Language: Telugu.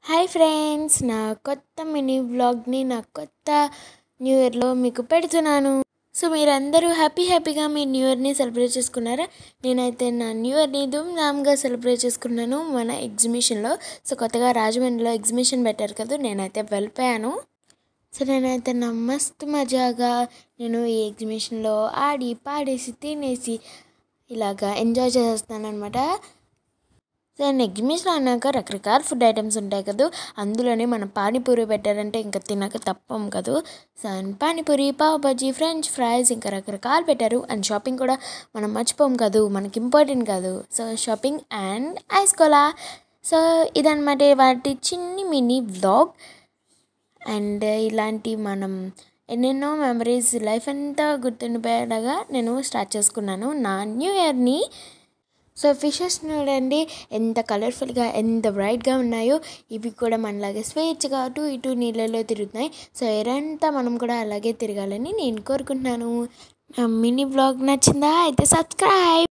హాయ్ ఫ్రెండ్స్ నా కొత్త మినీ వ్లాగ్ని నా కొత్త న్యూ ఇయర్లో మీకు పెడుతున్నాను సో మీరందరూ హ్యాపీ హ్యాపీగా మీ న్యూ ఇయర్ని సెలబ్రేట్ చేసుకున్నారా నేనైతే నా న్యూ ఇయర్ని ధూమ్ధామ్గా సెలబ్రేట్ చేసుకున్నాను మన ఎగ్జిబిషన్లో సో కొత్తగా రాజమండ్రిలో ఎగ్జిబిషన్ పెట్టారు కదా నేనైతే వెళ్ళిపోయాను సో నేనైతే నా మస్తు మజాగా నేను ఈ ఎగ్జిబిషన్లో ఆడి పాడేసి తినేసి ఇలాగా ఎంజాయ్ చేస్తాను అనమాట సో నేను ఎగ్జిబిషన్ అన్నాక రకరకాల ఫుడ్ ఐటమ్స్ ఉంటాయి కదా అందులోనే మనం పానీపూరి పెట్టారంటే ఇంకా తినక తప్పం కదా so panipuri pav bhaji French fries ఇంకా రకరకాలు పెట్టారు అండ్ షాపింగ్ కూడా మనం మర్చిపోం కాదు మనకి ఇంపార్టెంట్ కాదు so shopping and ice cola so ఇదన్నమాట వాటి చిన్ని మినీ వ్లాగ్ అండ్ ఇలాంటి మనం ఎన్నెన్నో మెమరీస్ లైఫ్ అంతా గుర్తుండిపోయేలాగా నేను స్టార్ట్ చేసుకున్నాను నా న్యూ ఇయర్ని సో ఫిషెస్ చూడండి ఎంత కలర్ఫుల్గా ఎంత బ్రైట్గా ఉన్నాయో ఇవి కూడా మనలాగే స్వేచ్ఛగా అటు ఇటు నీళ్ళలో తిరుగుతున్నాయి సో ఎరంతా మనం కూడా అలాగే తిరగాలని నేను కోరుకుంటున్నాను నా మినీ బ్లాగ్ నచ్చిందా అయితే సబ్స్క్రైబ్